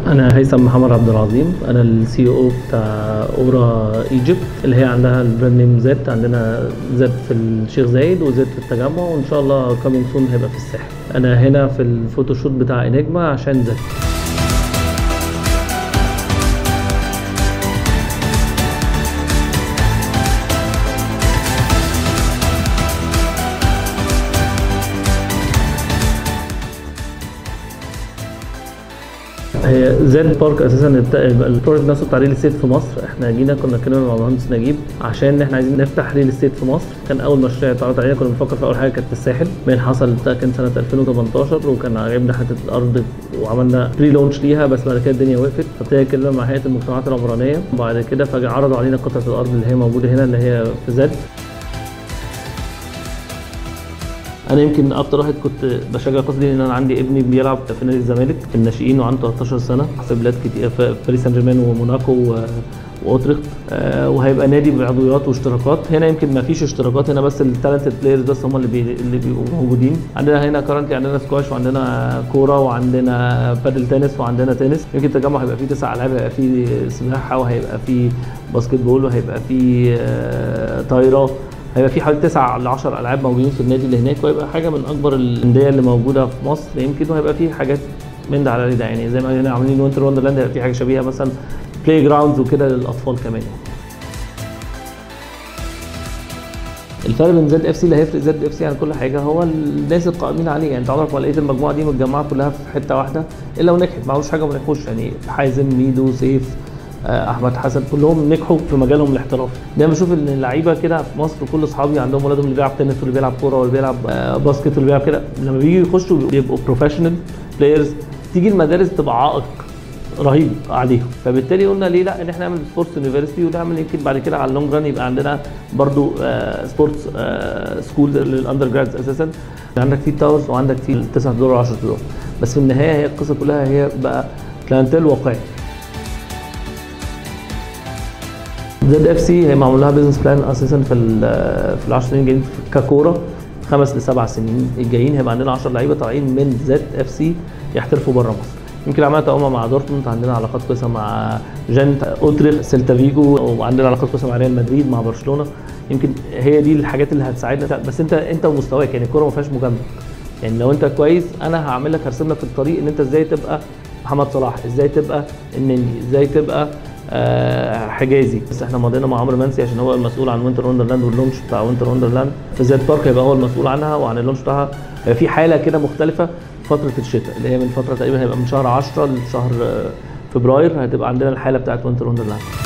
انا هيثم محمد عبد العظيم انا السي او بتاع اورا ايجيبت اللي هي عندها البراند نيم زد عندنا زد في الشيخ زايد وزد في التجمع وان شاء الله كامينج سون هيبقى في الساحل انا هنا في الفوتوشوت بتاع انجما عشان زد هي زد بارك اساسا الت- البروجكت نفسه بتاع ريل استيت في مصر احنا جينا كنا اتكلمنا مع المهندس نجيب عشان احنا عايزين نفتح ريل استيت في مصر كان اول مشروع اتعرض علينا كنا بنفكر في اول حاجه كانت في الساحل بعدين حصل ده كان سنه 2018 وكان عجبنا حته الارض وعملنا بري لونش ليها بس بعد كده الدنيا وقفت فابتدينا نتكلم مع هيئه المجتمعات العمرانيه وبعد كده فجاه عرضوا علينا قطعه الارض اللي هي موجوده هنا اللي هي في زد انا يمكن اكتر واحد كنت بشجع القصه دي لان انا عندي ابني بيلعب في نادي الزمالك في الناشئين وعنده 13 سنه في بلاد كتير في باريس سان جيرمان وموناكو و- واوتريخت آه، وهيبقى نادي بعضويات واشتراكات هنا يمكن ما فيش اشتراكات هنا بس التالنتد بلايرز بس هم اللي بي اللي بيبقوا موجودين عندنا هنا كرنتلي عندنا سكواش وعندنا كوره وعندنا بادل تنس وعندنا تنس يمكن التجمع هيبقى فيه تسع العاب هيبقى فيه سباحه وهيبقى فيه باسكت بول وهيبقى فيه آه، طايره هيبقى في حوالي 9 ل 10 العاب موجودين في النادي اللي هناك وهيبقى حاجه من اكبر الانديه اللي موجوده في مصر يمكن وهيبقى في حاجات من ده على ده يعني زي ما هنا عاملين وينتر وندرلاند هيبقى في حاجه شبيهه مثلا بلاي جراوندز وكده للاطفال كمان الفرق بين زد اف سي اللي هيفرق زد اف سي عن كل حاجه هو الناس القائمين عليه يعني انت عمرك ما لقيت المجموعه دي متجمعه كلها في حته واحده الا ونجحت معهوش حاجه وما نجحوش يعني حازم ميدو سيف آه، احمد حسن كلهم نجحوا في مجالهم الاحترافي دايما بشوف ان اللعيبه كده في مصر كل اصحابي عندهم ولادهم اللي بيلعب تنس واللي بيلعب كوره واللي بيلعب آه، باسكت واللي بيلعب كده لما بييجوا يخشوا بيبقوا بروفيشنال بلايرز تيجي المدارس تبقى عائق رهيب عليهم فبالتالي قلنا ليه لا ان احنا نعمل سبورتس يونيفرستي ونعمل يمكن بعد كده على اللونج ران يبقى عندنا برضو سبورتس سكول للاندر جرادز اساسا عندك فيه تاورز وعندك فيه 9 دولار و10 دولار بس في النهايه هي القصه كلها هي بقى كلانتيل واقعي زد اف سي هي معمول لها بزنس بلان اساسا في ال في ال 10 سنين الجايين ككوره خمس لسبع سنين الجايين هيبقى عندنا 10 لعيبه طالعين من زد اف سي يحترفوا بره مصر يمكن عملنا تقوم مع دورتموند عندنا علاقات كويسه مع جنت اوتريخ سيلتا فيجو وعندنا علاقات كويسه مع ريال مدريد مع برشلونه يمكن هي دي الحاجات اللي هتساعدنا بس انت انت ومستواك يعني الكوره ما فيهاش مجامله يعني لو انت كويس انا هعمل لك هرسم لك في الطريق ان انت ازاي تبقى محمد صلاح ازاي تبقى النني ازاي تبقى آه، حجازي بس احنا مضينا مع عمرو منسي عشان هو المسؤول عن وينتر وندرلاند واللونش بتاع وينتر وندرلاند في زد بارك هيبقى هو المسؤول عنها وعن اللونش بتاعها هيبقى في حاله كده مختلفه في فتره الشتاء اللي هي من فتره تقريبا هيبقى من شهر 10 لشهر آه، فبراير هتبقى عندنا الحاله بتاعت وينتر وندرلاند